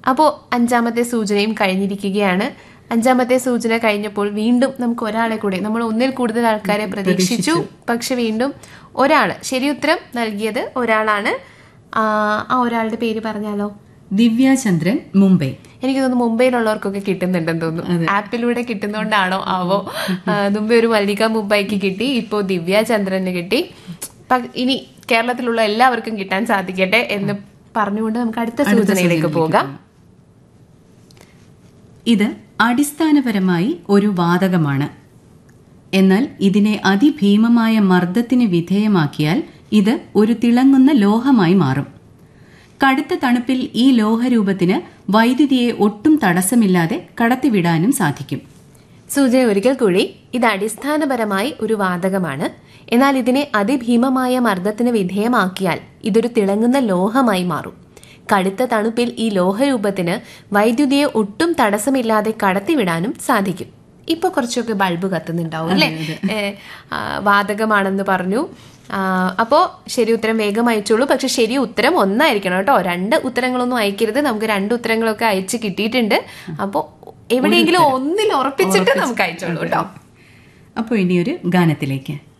അപ്പോൾ അഞ്ചാമത്തെ സൂചനയും കഴിഞ്ഞിരിക്കുകയാണ് അഞ്ചാമത്തെ സൂചന കഴിഞ്ഞപ്പോൾ വീണ്ടും നമുക്ക് ഒരാളെ കൂടെ നമ്മൾ ഒന്നിൽ കൂടുതൽ ആൾക്കാരെ പ്രതീക്ഷിച്ചു പക്ഷെ വീണ്ടും ഒരാൾ ശരി ഉത്തരം നൽകിയത് ഒരാളാണ് ആ ആ ഒരാളുടെ പേര് പറഞ്ഞാലോ ദിവ്യാചന്ദ്രൻ മുംബൈ എനിക്ക് തോന്നുന്നു മുംബൈയിലുള്ളവർക്കൊക്കെ കിട്ടുന്നുണ്ടെന്ന് തോന്നുന്നു ആപ്പിലൂടെ കിട്ടുന്നോണ്ടാണോ ആവോ ആ, മുമ്പേ ഒരു മല്ലിക മുംബൈക്ക് കിട്ടി ഇപ്പോ ദിവ്യ ചന്ദ്രന് കിട്ടി പ- ഇനി കേരളത്തിലുള്ള എല്ലാവർക്കും കിട്ടാൻ സാധിക്കട്ടെ എന്ന് പറഞ്ഞുകൊണ്ട് നമുക്ക് അടുത്ത സൂചനയിലേക്ക് പോകാം ഇത് അടിസ്ഥാനപരമായി ഒരു വാതകമാണ് എന്നാൽ ഇതിനെ അതിഭീമമായ മർദ്ദത്തിന് വിധേയമാക്കിയാൽ ഇത് ഒരു തിളങ്ങുന്ന ലോഹമായി മാറും കടുത്ത തണുപ്പിൽ ഈ ലോഹരൂപത്തിന് വൈദ്യുതിയെ ഒട്ടും തടസ്സമില്ലാതെ കടത്തിവിടാനും സാധിക്കും സൂചന ഒരിക്കൽ കൂടി ഇത് അടിസ്ഥാനപരമായി ഒരു വാതകമാണ് എന്നാൽ ഇതിനെ അതിഭീമമായ മർദ്ദത്തിന് വിധേയമാക്കിയാൽ ഇതൊരു തിളങ്ങുന്ന ലോഹമായി മാറും കടുത്ത തണുപ്പിൽ ഈ ലോഹരൂപത്തിന് വൈദ്യുതിയെ ഒട്ടും തടസ്സമില്ലാതെ കടത്തിവിടാനും സാധിക്കും ഇപ്പൊ കുറച്ചൊക്കെ ബൾബ് കത്തുന്നുണ്ടാവും അല്ലേ ഏ, ആ, വാതകമാണെന്ന് പറഞ്ഞു ആ, അപ്പോ ശരി ഉത്തരം വേഗം അയച്ചോളൂ പക്ഷെ ശരി ഉത്തരം ഒന്നായിരിക്കണം കേട്ടോ രണ്ട് ഉത്തരങ്ങളൊന്നും അയക്കരുത് നമുക്ക് രണ്ട് ഉത്തരങ്ങളൊക്കെ അയച്ച് കിട്ടിയിട്ടുണ്ട് അപ്പോൾ എവിടെയെങ്കിലും ഒന്നിൽ ഉറപ്പിച്ചിട്ട് നമുക്ക് അയച്ചോളൂ കേട്ടോ അപ്പോൾ ഇനിയൊരു ഗാനത്തിലേക്ക്